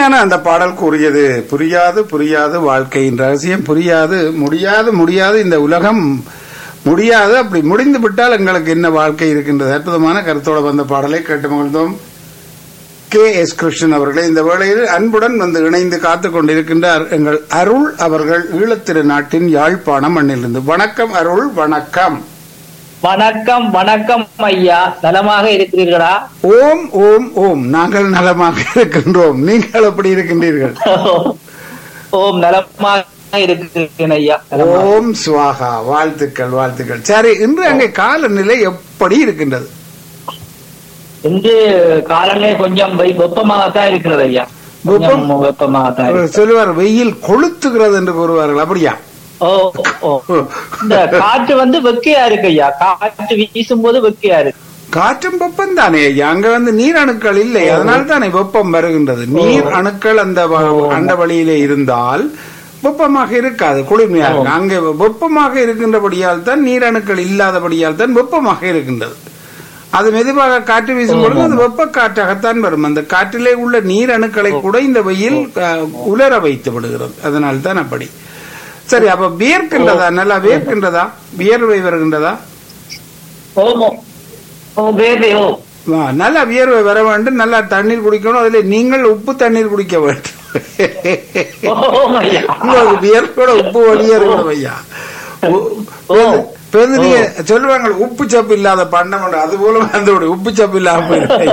அருமையான அந்த பாடல் கூறியது புரியாது புரியாது வாழ்க்கையின் ரகசியம் புரியாது முடியாது முடியாது இந்த உலகம் முடியாது அப்படி முடிந்து விட்டால் எங்களுக்கு என்ன வாழ்க்கை இருக்கின்றது அற்புதமான கருத்தோடு வந்த பாடலை கேட்டு மகிழ்ந்தோம் கே எஸ் கிருஷ்ணன் அவர்களே இந்த வேளையில் அன்புடன் வந்து இணைந்து காத்துக் கொண்டிருக்கின்றார் எங்கள் அருள் அவர்கள் ஈழத்திரு நாட்டின் யாழ்ப்பாணம் மண்ணிலிருந்து வணக்கம் அருள் வணக்கம் வணக்கம் வணக்கம் ஐயா நலமாக இருக்கிறீர்களா ஓம் ஓம் ஓம் நாங்கள் நலமாக இருக்கின்றோம் நீங்கள் எப்படி இருக்கின்றீர்கள் ஓம் நலமாக இருக்கிறேன் ஐயா நலமாக. ஓம் சுவாகா வாழ்த்துக்கள் வாழ்த்துக்கள் சரி இன்று அங்கே காலநிலை எப்படி இருக்கின்றது இன்று காலமே கொஞ்சம் வெ- வெப்பமாகத்தான் இருக்கிறது ஐயா கொஞ்சம் வெப்பம்? வெப்பமாகத்தான் இருக்கு. அவர் சொல்லுவார் வெயில் கொளுத்துகிறது என்று கூறுவார்கள் அப்படியா ஓ ஓ இந்த காற்று வந்து வெக்கையா இருக்கு ஐயா காற்று வீசும் போது வெக்கையா இருக்கு காற்றும் வெப்பம் தானே ஐயா அங்க வந்து நீர் அணுக்கள் இல்லை அதனால தானே வெப்பம் வருகின்றது நீர் அணுக்கள் அந்த வ- அந்த வழியிலே இருந்தால் வெப்பமாக இருக்காது குளிர்மையாக இருக்கும். அங்கே வெப்பமாக இருக்கின்றபடியால் தான் நீர் அணுக்கள் இல்லாதபடியால் தான் வெப்பமாக இருக்கின்றது அது மெதுவாக காற்று வீசும் பொழுது அது வெப்ப காற்றாகத்தான் வரும் அந்த காற்றிலே உள்ள நீர் அணுக்களை கூட இந்த வெயில் அஹ், உலர வைத்து விடுகிறது அதனால் தான் அப்படி சரி அப்ப வியர்க்கின்றதா நல்லா வியர்க்கின்றதா வியர்வை வருகின்றதா ஓமோ ஓ வேவே ஓ ஆ, நல்லா வியர்வை வர வேண்டும் நல்லா தண்ணீர் குடிக்கணும் அதுல நீங்கள் உப்பு தண்ணீர் குடிக்க வேண்டும் ஓம் ஐயா உங்களுக்கு வியர்வோட உப்பு வழியே இருக்கணும் ஐயா உ- பெரு- பெருநிய சொல்லுவாங்க உப்பு சப்பு இல்லாத பண்ணம் உண்டு. அது போல வந்து விடு. உப்பு சப்பு இல்லாம போயிருக்கு.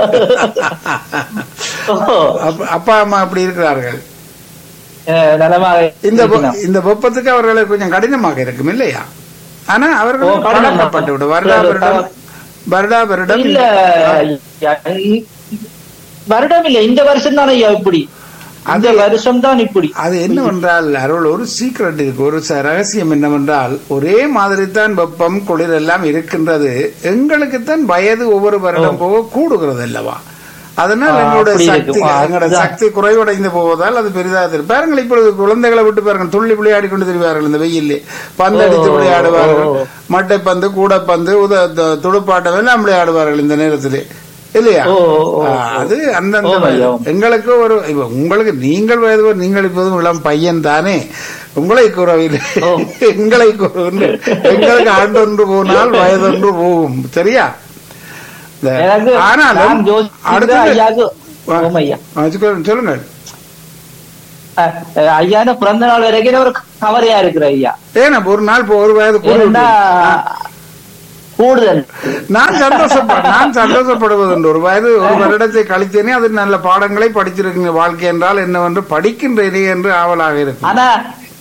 ஓ அப்ப- அப்பா அம்மா அப்படி இருக்கிறார்கள் அஹ், நலமாக இந்த வெ- இருக்கிறோம். இந்த வெப்பத்துக்கு அவர்களுக்கு கொஞ்சம் கடினமாக இருக்கும் இல்லையா ஆனா அவர்கள் ஓ, கடினம் தான். பழக்கப்பட்டு விடும் வருடா வருடம் வருடா வருடம் இல்ல ஐயா, இ- வருடம் இல்ல இந்த வருஷம் தானே ஐயா இப்படி அந்த அது- வருஷம் தான் இப்படி அது என்னவென்றால் அருள் ஒரு சீக்ரெட் இருக்கு ஒரு ச- ரகசியம் என்னவென்றால் ஒரே மாதிரி தான் வெப்பம் குளிர் எல்லாம் இருக்கின்றது எங்களுக்குத்தான் வயது ஒவ்வொரு வருடம் போக கூடுகிறது அல்லவா அதனால் ஆ, எங்களுடைய அப்படி சக்தி இருக்கு. ஆ, எங்களுடைய அதுதான். சக்தி குறைவடைந்து போவதால் அது பெரிதாக தெரியும் பாருங்கள் இப்பொழுது குழந்தைகளை விட்டு பாருங்கள் துள்ளி விளையாடி கொண்டு திரிவார்கள் இந்த வெயிலே பந்து அடித்து ஓ, விளையாடுவார்கள் ஓ. மட்டை பந்து கூடைப்பந்து உத த- துடுப்பாட்டம் எல்லாம் விளையாடுவார்கள் இந்த நேரத்திலே இல்லையா ஓ, ஓ, ஓ. ஆ, அது அந்தந்த ஓ, வயது. ஐயா. எங்களுக்கு ஒரு இப்ப உங்களுக்கு நீங்கள் வயது நீங்கள் இப்போதும் இளம் பையன் தானே உங்களை கூறவில்லை ஓ. எங்களை கூறவில்லை எங்களுக்கு ஆண்டொன்று போனால் வயதொன்று போகும் சரியா இந்த- எனக்கு ஆனாலும் நான் யோசிக்கிற அடுத்தது ஐயாக்கு ஓம் ஐயா ஆ, சொல்லுங்க சொல்லுங்கள் அஹ், அஹ், ஐயான பிறந்த நாள் வரைக்கும் ஒரு கவரையா இருக்கிற ஐயா ஏன்னா ஒரு நாள் இப்போ ஒரு வயது கூட ஏன்னா கூடுதல் நான் சந்தோஷப்பட நான் சந்தோஷப்படுவதுண்டு ஒரு வயது ஒரு வருடத்தை கழித்தேனே அது நல்ல பாடங்களை படிச்சிருக்கீங்க வாழ்க்கை என்றால் என்னவென்று படிக்கின்றேனே என்று ஆவலாக இருக்கும் ஆனா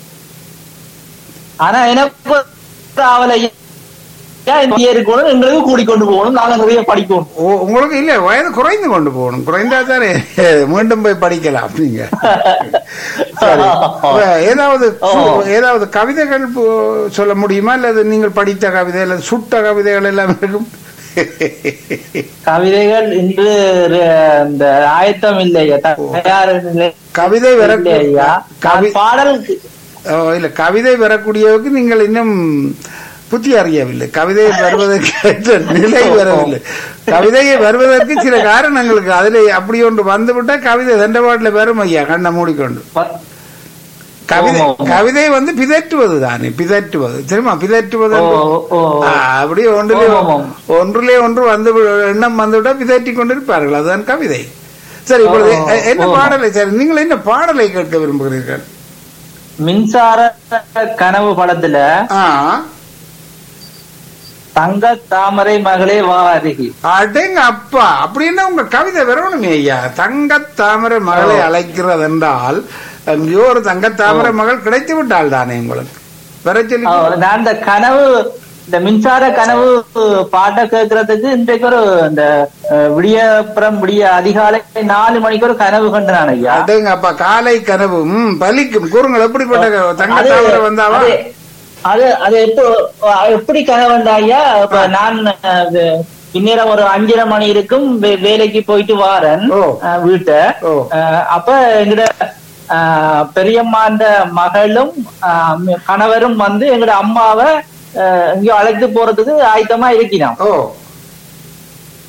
ஆனா எனக்கு ஒரு ஆவல் ஐயா இங்கே இருக்கணும் எங்களுக்கு கூடிக்கொண்டு போகணும் நாங்க நிறைய படிக்கணும் ஓ உங்களுக்கு இல்ல வயது குறைந்து கொண்டு போகணும் குறைந்தா தானே மீண்டும் போய் படிக்கலாம் நீங்க சரி இப்ப ஏதாவது சு- ஏதாவது கவிதைகள் பு- சொல்ல முடியுமா அல்லது நீங்கள் படித்த கவிதை அல்லது சுட்ட கவிதைகள் எல்லாம் இருக்கும் கவிதைகள் இன்று ர- இந்த ஆயத்தம் இல்லை ஐயா தயார் இல்லை கவிதை வர இல்லை ஐயா கவி- பாடல் ஓ, இல்ல கவிதை வரக்கூடியவுக்கு நீங்கள் இன்னும் புத்தி அறியவில்லை கவிதை வருவதற்கு ஏற்ற நிலை வரவில்லை கவிதையை வருவதற்கு சில காரணங்களுக்கு அதில் அப்படி ஒன்று வந்துவிட்டா கவிதை தண்டபாட்டில் வரும் ஐயா கண்ணை மூடிக்கொண்டு ப- கவிதை ஆமா, ஆமா. கவிதை வந்து பிதற்றுவது தானே பிதற்றுவது தெரியுமா பிதற்றுவது ஓ, என்று- ஓ. ஆ, அப்படியே ஒன்றிலே ஆமா, ஆமா. ஒன்றிலே ஒன்று வந்து வி- எண்ணம் வந்துவிட்டா பிதற்றி கொண்டிருப்பார்கள் அதுதான் கவிதை சரி இப்பொழுது ஓ, எ- என்ன ஓ. பாடலை சரி நீங்கள் என்ன பாடலை கேட்க விரும்புகிறீர்கள் மின்சார கனவு படத்துல ஆ தங்க தாமரை மகளே வா அருகி அடேங்க அப்பா அப்படின்னா உங்க கவிதை வரணுமே ஐயா தங்க தாமரை மகளை அழைக்கிறது என்றால் எங்கேயோ ஒரு தங்க தாமரை மகள் கிடைத்து விட்டாள் தானே உங்களுக்கு வர சொல்லி நான் இந்த கனவு இந்த மின்சார கனவு பாட்டை கேட்கறதுக்கு இன்றைக்கு ஒரு இந்த அஹ், விடியப்புறம் விடிய அதிகாலை நாலு மணிக்கு ஒரு கனவு கண்டான் ஐயா அடேங்க அப்பா காலை கனவு ம் பலிக்கும் கூறுங்கள் எப்படிப்பட்ட க- தங்க அது- தாமரை வந்தாவா அது- அது அது எப்போ எப்படி கனவு வந்தா ஐயா இப்ப நான் அஹ், இது பின்னேரம் ஒரு அஞ்சரை மணி இருக்கும் வே- வேலைக்கு போயிட்டு வாரன் ஓ. அஹ், வீட்டை ஓ. அஹ், அப்ப எங்கட அஹ், பெரியம்மாண்ட மகளும் அஹ், கணவரும் வந்து எங்கட அம்மாவை அஹ், எங்கேயோ அழைத்து போறதுக்கு ஆயத்தமா இருக்கிறோம் ஓ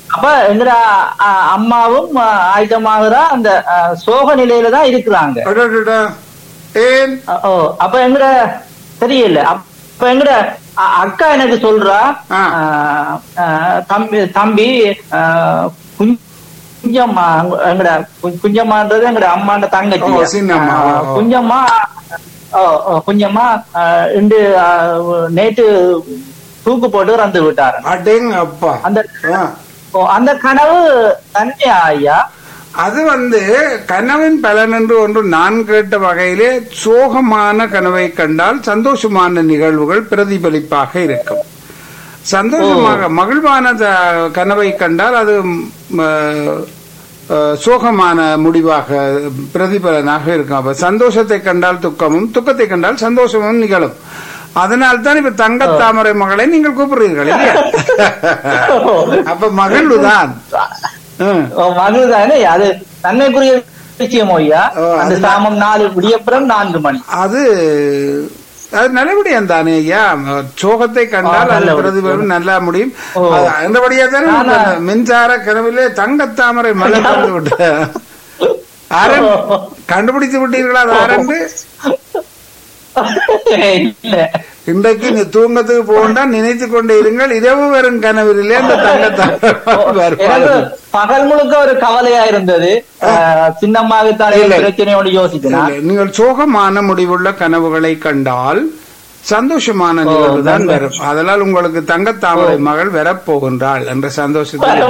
அப்ப எங்கட அ- அம்மாவும் அ, ஆயுதமாகறா அந்த அ, சோக நிலையில தான் இருக்கிறாங்க அடடடா. ஏன் அ- ஓ அப்ப எங்கட தெரியல அப்ப எங்கட அ- அக்கா எனக்கு சொல்றா ஆ. அ, அ, தம்பி தம்பி அ, குஞ்- குஞ்சம்மா எங்கட கு- குஞ்சம்மான்றது எங்கட அம்மாண்ட தங்கச்சி ஓ, சின்னம்மா. அ, ஓ, ஓ. குஞ்சம்மா ஓ, ஓ, குஞ்சம்மா அ, இன்று அ, நேற்று தூக்கு போட்டு இறந்து விட்டாரு அடேங்க அப்பா அந்த ஆ. ஓ, அந்த கனவு தன்மையா ஐயா அது வந்து கனவின் பலன் என்று ஒன்று நான் கேட்ட வகையிலே சோகமான கனவை கண்டால் சந்தோஷமான நிகழ்வுகள் பிரதிபலிப்பாக இருக்கும் சந்தோஷமாக மகிழ்வான த- கனவை கண்டால் அது ம், அஹ், சோகமான முடிவாக பிரதிபலனாக இருக்கும் அப்ப சந்தோஷத்தை கண்டால் துக்கமும் துக்கத்தை கண்டால் சந்தோஷமும் நிகழும் அதனால் தான் இப்ப தங்கத் தாமரை மகளை நீங்கள் கூப்பிடுறீர்கள் இல்லையா அப்ப மகிழ்வுதான் ம். ஓ, மகிழ்தானே அது நன்மைக்குரிய விஷயம் ஐயா ஓ, அந்த அதுல- சாமம் நாலு விடியப்புறம் நான்கு மணி அது அது நல்லபடியாம் தானே ஐயா சோகத்தை கண்டால் ஆ, அது நல்லபடி. பிரதிபலம் நல்லா முடியும் ஓ. அது அந்தபடியா தானே நானா- அந்த மின்சார கனவிலே தங்கத்தாமரை மலை கண்டு விட்டு ஆரன் கண்டுபிடித்து விட்டீர்களா அது ஆரண்டு இல்ல இன்றைக்கு நீ தூங்கத்துக்கு போகண்டா நினைத்து கொண்டே இருங்கள் இரவு வரும் கனவிலே அந்த தங்கத்தாமரை எனக்கு வருவார்கள் பகல் முழுக்க ஒரு கவலையா இருந்தது அஹ், சின்னம்மாவுக்கு இல்லை. பிரச்சனையோடு யோசிக்கிறேன் இல்லை, நீங்கள் சோகமான முடிவுள்ள கனவுகளை கண்டால் சந்தோஷமான நிகழ்வு தான் வரும் அதனால் உங்களுக்கு தங்கத்தாமரை மகள் வரப்போகின்றாள் என்ற சந்தோஷத்தில்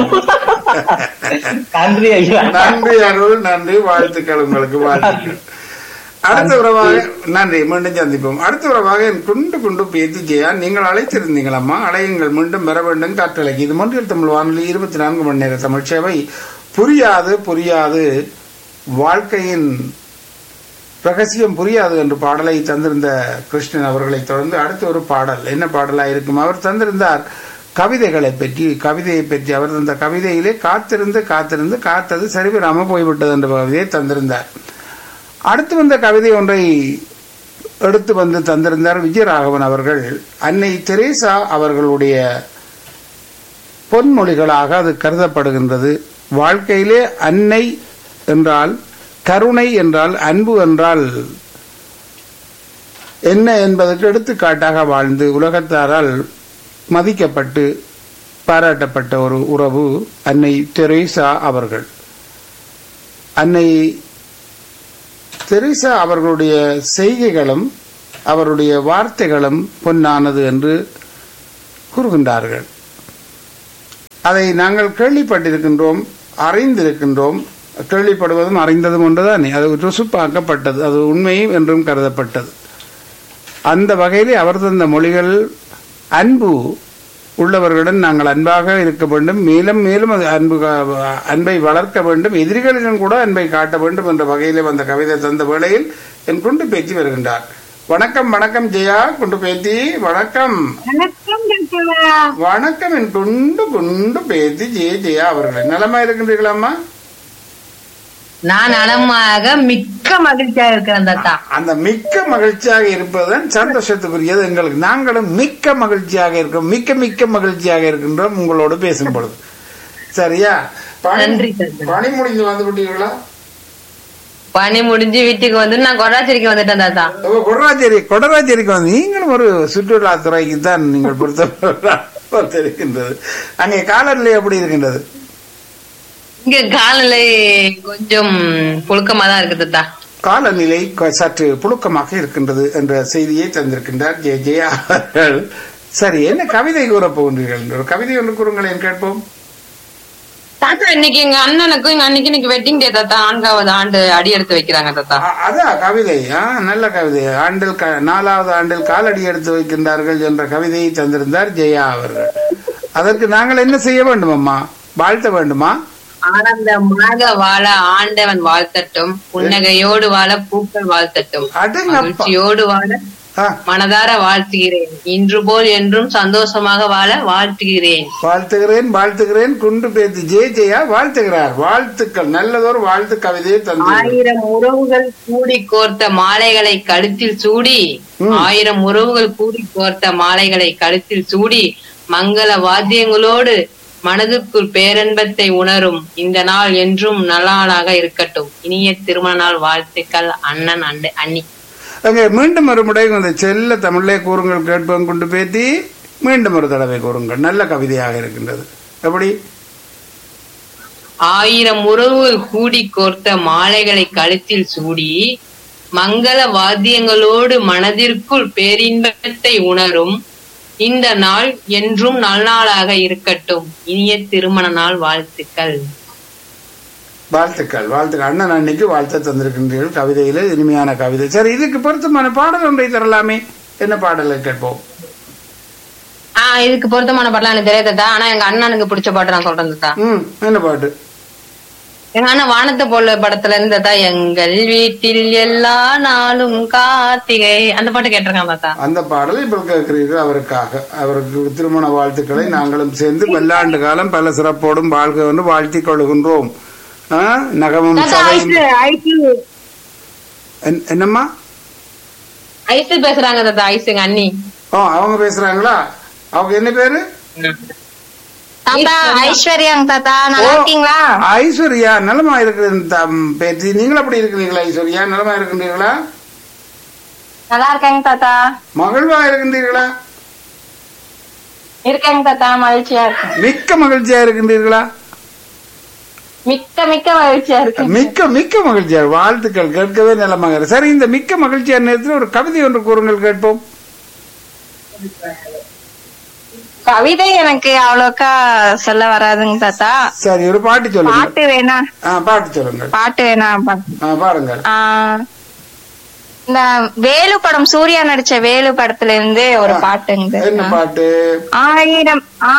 நன்றி ஐயா நன்றி அருள் நன்றி வாழ்த்துக்கள் உங்களுக்கு வாழ்த்துக்கள் அடுத்த உறவாக நன்றி மீண்டும் சந்திப்போம் அடுத்த உறவாக என் குண்டு குண்டு பேத்தி ஜெயா நீங்கள் அழைத்திருந்தீங்களம்மா அழையுங்கள் மீண்டும் பெற வேண்டும் காற்றலைக்கு இது மொன்றில் தமிழ் வானொலி இருபத்தி நான்கு மணி நேர தமிழ் சேவை புரியாது புரியாது வாழ்க்கையின் ரகசியம் புரியாது என்று பாடலை தந்திருந்த கிருஷ்ணன் அவர்களை தொடர்ந்து அடுத்த ஒரு பாடல் என்ன பாடலா இருக்கும் அவர் தந்திருந்தார் கவிதைகளை பற்றி கவிதையை பற்றி அவர் தந்த கவிதையிலே காத்திருந்து காத்திருந்து காத்தது சரிவராம போய்விட்டது என்ற கவிதையை தந்திருந்தார் அடுத்து வந்த கவிதை ஒன்றை எடுத்து வந்து தந்திருந்தார் விஜயராகவன் அவர்கள் அன்னை தெரேசா அவர்களுடைய பொன்மொழிகளாக அது கருதப்படுகின்றது வாழ்க்கையிலே அன்னை என்றால் கருணை என்றால் அன்பு என்றால் என்ன என்பதற்கு எடுத்துக்காட்டாக வாழ்ந்து உலகத்தாரால் மதிக்கப்பட்டு பாராட்டப்பட்ட ஒரு உறவு அன்னை தெரேசா அவர்கள் அன்னை தெரேசா அவர்களுடைய செய்கைகளும் அவருடைய வார்த்தைகளும் பொன்னானது என்று கூறுகின்றார்கள் அதை நாங்கள் கேள்விப்பட்டிருக்கின்றோம் அறிந்திருக்கின்றோம் கேள்விப்படுவதும் அறிந்ததும் ஒன்றுதான் அது ருசுப்பாக்கப்பட்டது அது உண்மையும் என்றும் கருதப்பட்டது அந்த வகையிலே அவர் தந்த மொழிகள் அன்பு உள்ளவர்களுடன் நாங்கள் அன்பாக இருக்க வேண்டும் மேலும் மேலும் அது அன்பு கா- அன்பை வளர்க்க வேண்டும் எதிரிகளிடம் கூட அன்பை காட்ட வேண்டும் என்ற வகையிலே வந்த கவிதை தந்த வேளையில் என் குண்டு பேத்தி வருகின்றார் வணக்கம் வணக்கம் ஜெயா குண்டு பேத்தி வணக்கம் வணக்கம் டாக்டர் வணக்கம் என் குண்டு குண்டு பேத்தி ஜெய ஜெயா அவர்களே நலமா இருக்கின்றீர்களாம்மா நான் நலமாக மிக்க மகிழ்ச்சியா இருக்கிறேன் தாத்தா அந்த மிக்க மகிழ்ச்சியாக இருப்பதுதான் சந்தோஷத்துக்குரியது எங்களுக்கு நாங்களும் மிக்க மகிழ்ச்சியாக இருக்கோம் மிக்க மிக்க மகிழ்ச்சியாக இருக்கின்றோம் உங்களோடு பேசும் பொழுது சரியா பணி- நன்றி, சார். பணி முடிஞ்சு வந்து விட்டீர்களா பணி முடிஞ்சு வீட்டுக்கு வந்து நான் கொடாச்சேரிக்கு வந்துட்டேன் தாத்தா ஓ, கொடராச்சேரி கொடராச்சேரிக்கு வந்து நீங்களும் ஒரு சுற்றுலாத்துறைக்கு தான் நீங்கள் பொறுத்த இருக்கின்றது அங்கே காலநிலை எப்படி இருக்கின்றது இங்க காலநிலை கொஞ்சம் புழுக்கமா தான் இருக்கு தாத்தா காலநிலை கொ- சற்று புழுக்கமாக இருக்கின்றது என்ற செய்தியை தந்திருக்கின்றார் ஜெய ஜெயா அவர்கள் சரி என்ன கவிதை கூறப் போகின்றீர்கள் ஒரு கவிதை ஒன்று கூறுங்களேன் கேட்போம் தாத்தா இன்னைக்கு எங்க அண்ணனுக்கும் எங்க அன்னைக்கு இன்னைக்கு வெட்டிங் டே தாத்தா நான்காவது ஆண்டு அடி எடுத்து வைக்கிறாங்க தாத்தா அ- அதான் கவிதை ஆ, நல்ல கவிதை ஆண்டில் க- நாலாவது ஆண்டில் காலடி எடுத்து வைக்கின்றார்கள் என்ற கவிதையை தந்திருந்தார் ஜெயா அவர்கள் அதற்கு நாங்கள் என்ன செய்ய வேண்டும் அம்மா வாழ்த்த வேண்டுமா ஆனந்தமாக வாழ ஆண்டவன் வாழ்த்தட்டும் புன்னகையோடு வாழ பூக்கள் வாழ்த்தட்டும் அடங்கப்பா மகிழ்ச்சியோடு வாழ ஆ, மனதார வாழ்த்துகிறேன் இன்று போல் என்றும் சந்தோஷமாக வாழ வாழ்த்துகிறேன் வாழ்த்துகிறேன் வாழ்த்துகிறேன் குண்டு பேத்து ஜெய ஜெயா வாழ்த்துகிறார் வாழ்த்துக்கள் நல்லதொரு வாழ்த்து கவிதையை தந்து ஆயிரம் உறவுகள் கூடி கோர்த்த மாலைகளை கழுத்தில் சூடி ம். ஆயிரம் உறவுகள் கூடி கோர்த்த மாலைகளை கழுத்தில் சூடி மங்கள வாத்தியங்களோடு மனதுக்குள் பேரன்பத்தை உணரும் இந்த நாள் என்றும் நல்லாளாக இருக்கட்டும் இனிய திருமண நாள் வாழ்த்துக்கள் அண்ணன் அண்டை அண்ணி அங்கே மீண்டும் ஒரு முறை இந்த செல்ல தமிழே கூறுங்கள் கேட்போம் கொண்டு பேத்தி மீண்டும் ஒரு தடவை கூறுங்கள் நல்ல கவிதையாக இருக்கின்றது எப்படி ஆயிரம் உறவுகள் கூடி கோர்த்த மாலைகளை கழுத்தில் சூடி மங்கள வாத்தியங்களோடு மனதிற்குள் பேரின்பத்தை உணரும் இந்த நாள் என்றும் நல்நாளாக இருக்கட்டும் இனிய திருமண நாள் வாழ்த்துக்கள் வாழ்த்துக்கள் வாழ்த்துக்கள் அண்ணன் அன்னைக்கு வாழ்த்து தந்திருக்கின்றீர்கள் கவிதையில இனிமையான கவிதை சரி இதுக்கு பொருத்தமான பாடல் ஒன்றை தரலாமே என்ன பாடலை கேட்போம் ஆஹ் இதுக்கு பொருத்தமான பாடலாம் எனக்கு தெரியாதா ஆனா எங்க அண்ணனுக்கு பிடிச்ச பாட்டு நான் சொல்றேன் தாத்தா ம் என்ன பாட்டு எங்க அண்ணன் வானத்தை போல படத்துல இருந்ததா எங்கள் வீட்டில் எல்லா நாளும் கார்த்திகை அந்த பாட்டு கேட்டிருக்கான் தாத்தா அந்த பாடலை இப்போ கேட்கிறீர்கள் அவருக்காக அவருக்கு திருமண வாழ்த்துக்களை நாங்களும் சேர்ந்து பல்லாண்டு காலம் பல சிறப்போடும் வாழ்க என்று வாழ்த்திக் கொள்கின்றோம் ஆ, நகமும் தாத்தா சபையும் ஐசு ஐசு என்- என்னம்மா ஐசு பேசுறாங்க தாத்தா ஐசு எங்க அண்ணி ஓ அவங்க பேசுறாங்களா அவங்க என்ன பேரு தாத்தா ஐஸ்வர்யாங்க தாத்தா நல்லா ஓ, இருக்கீங்களா ஐஸ்வர்யா நலமா இருக்கிற பேத்தி நீங்களும் அப்படி இருக்கிறீங்களா ஐஸ்வர்யா நலமா இருக்கின்றீர்களா நல்லா இருக்காங்க தாத்தா மகிழ்வா இருக்கின்றீர்களா இருக்காங்க தாத்தா மகிழ்ச்சியா இருக்கேன் மிக்க மகிழ்ச்சியா இருக்கின்றீர்களா மிக்க மிக்க மகிழ்ச்சியா இருக்கேன் மிக்க மிக்க மகிழ்ச்சியா வாழ்த்துக்கள் கேட்கவே நலமாக இருக்கு. சரி இந்த மிக்க மகிழ்ச்சியான நேரத்தில் ஒரு கவிதை ஒன்று கூறுங்கள் கேட்போம் கவிதை எனக்கு அவ்வளோக்கா சொல்ல வராதுங்க தாத்தா சரி ஒரு பாட்டு சொல்லுங்க பாட்டு வேணா ஆ, பாட்டு சொல்லுங்கள் பாட்டு வேணா பா- ஆ, பாருங்கள் ஆ, இந்த வேலு படம் சூர்யா நடிச்ச வேலு படத்துல இருந்து ஒரு பாட்டுங்க என்ன தாத்தா. பாட்டு ஆயிரம்